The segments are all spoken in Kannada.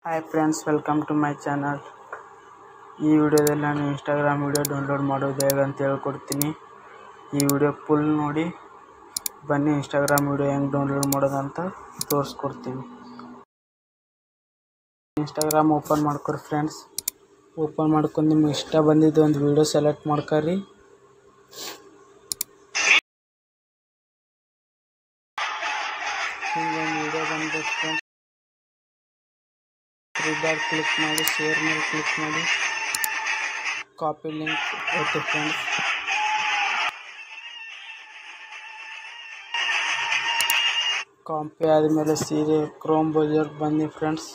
hi friends welcome to my channel ಈ ವಿಡಿಯೋದಲ್ಲಿ ನಾನು ಇನ್ಸ್ಟಾಗ್ರಾಮ್ ವಿಡಿಯೋ ಡೌನ್ಲೋಡ್ ಮಾಡೋದು ಹೇಗೆ ಅಂತ ಹೇಳ್ಕೊಡ್ತೀನಿ ಈ ವಿಡಿಯೋ ಫುಲ್ ನೋಡಿ ಬನ್ನಿ ಇನ್ಸ್ಟಾಗ್ರಾಮ್ ವಿಡಿಯೋ ಹೆಂಗೆ ಡೌನ್ಲೋಡ್ ಮಾಡೋದು ಅಂತ ತೋರಿಸ್ಕೊಡ್ತೀನಿ ಇನ್ಸ್ಟಾಗ್ರಾಮ್ ಓಪನ್ ಮಾಡ್ಕೊರಿ ಫ್ರೆಂಡ್ಸ್ ಓಪನ್ ಮಾಡ್ಕೊಂಡು ನಿಮ್ಗೆ ಇಷ್ಟ ಬಂದಿದ್ದು ಒಂದು ವಿಡಿಯೋ ಸೆಲೆಕ್ಟ್ ಮಾಡ್ಕೊರಿ ಹಿಂಗೊಂದು ವಿಡಿಯೋ ಬಂದೈತೆ ಫ್ರೆಂಡ್ಸ್ ತ್ರೀ ಕ್ಲಿಕ್ ಮಾಡಿ ಶೇರ್ ಮೇಲೆ ಕ್ಲಿಕ್ ಮಾಡಿ copy link okay friends copy ಆದಮೇಲೆ ಸೀರೆ ಕ್ರೋಮ್ ಬ್ರೌಸರ್ ಬನ್ನಿ ಫ್ರೆಂಡ್ಸ್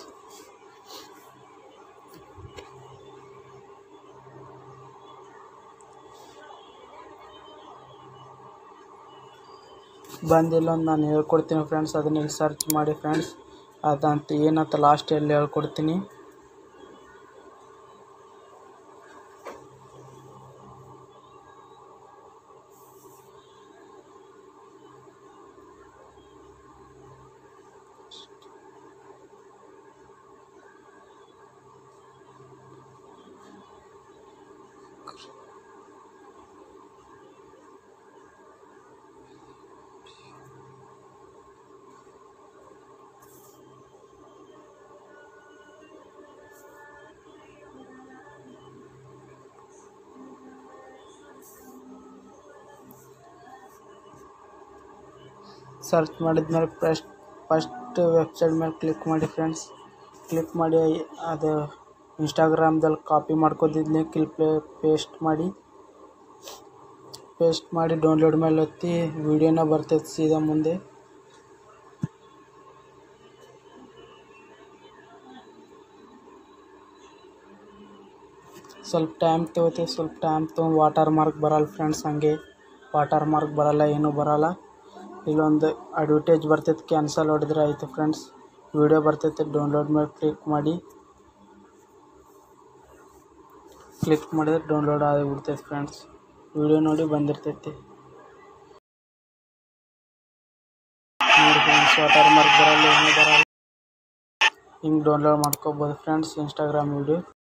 ಬಂದಿಲ್ಲ ಅಂತ ನಾನು ಹೇಳ್ಕೊಡ್ತೀನಿ ಫ್ರೆಂಡ್ಸ್ ಅದನ್ನ ಇಲ್ಲಿ ಸರ್ಚ್ ಮಾಡಿ ಫ್ರೆಂಡ್ಸ್ ಅದಂತ ಏನಂತ ಲಾಸ್ಟಲ್ಲಿ ಹೇಳ್ಕೊಡ್ತೀನಿ ಸರ್ಚ್ ಮಾಡಿದ್ಮೇಲೆ ಫಸ್ಟ್ ಫಸ್ಟ್ ವೆಬ್ಸೈಟ್ ಮೇಲೆ ಕ್ಲಿಕ್ ಮಾಡಿ ಫ್ರೆಂಡ್ಸ್ ಕ್ಲಿಕ್ ಮಾಡಿ ಅದು ಇನ್ಸ್ಟಾಗ್ರಾಮ್ದಲ್ಲಿ ಕಾಪಿ ಮಾಡ್ಕೋದಿದ್ದು ಲಿಂಕ್ ಇಲ್ಲಿ ಪ್ಲೇ ಪೇಸ್ಟ್ ಮಾಡಿ ಪೇಸ್ಟ್ ಮಾಡಿ ಡೌನ್ಲೋಡ್ ಮೇಲೆ ಒತ್ತಿ ವಿಡಿಯೋನ ಬರ್ತೈತೆ ಸೀದಾ ಮುಂದೆ ಸ್ವಲ್ಪ ಟೈಮ್ ತೊಗೋತೈತೆ ಸ್ವಲ್ಪ ಟೈಮ್ ತೊಗೊಂಡು ವಾಟರ್ ಮಾರ್ಕ್ ಬರಲ್ಲ ಫ್ರೆಂಡ್ಸ್ ಹಾಗೆ ವಾಟರ್ ಮಾರ್ಕ್ ಬರಲ್ಲ ಏನೂ ಬರಲ್ಲ ಇಲ್ಲೊಂದು ಅಡ್ವರ್ಟೈಸ್ ಬರ್ತೈತೆ ಕ್ಯಾನ್ಸಲ್ ಹೊಡೆದ್ರೆ ಆಯಿತು ಫ್ರೆಂಡ್ಸ್ ವಿಡಿಯೋ ಬರ್ತೈತೆ ಡೌನ್ಲೋಡ್ ಮೇಲೆ ಕ್ಲಿಕ್ ಮಾಡಿ ಕ್ಲಿಕ್ ಮಾಡಿದ್ರೆ ಡೌನ್ಲೋಡ್ ಆಗಿಬಿಡ್ತೈತೆ ಫ್ರೆಂಡ್ಸ್ ವಿಡಿಯೋ ನೋಡಿ ಬಂದಿರ್ತೈತಿ ನೋಡಿ ಫ್ರೆಂಡ್ಸ್ ವಾಟರ್ ಮಾರ್ಕ್ ಬರಲ್ಲ ಏನೂ ಬರಲ್ಲ ಹಿಂಗೆ ಡೌನ್ಲೋಡ್ ಮಾಡ್ಕೋಬೋದು ಫ್ರೆಂಡ್ಸ್ ಇನ್ಸ್ಟಾಗ್ರಾಮ್ ವಿಡಿಯೋ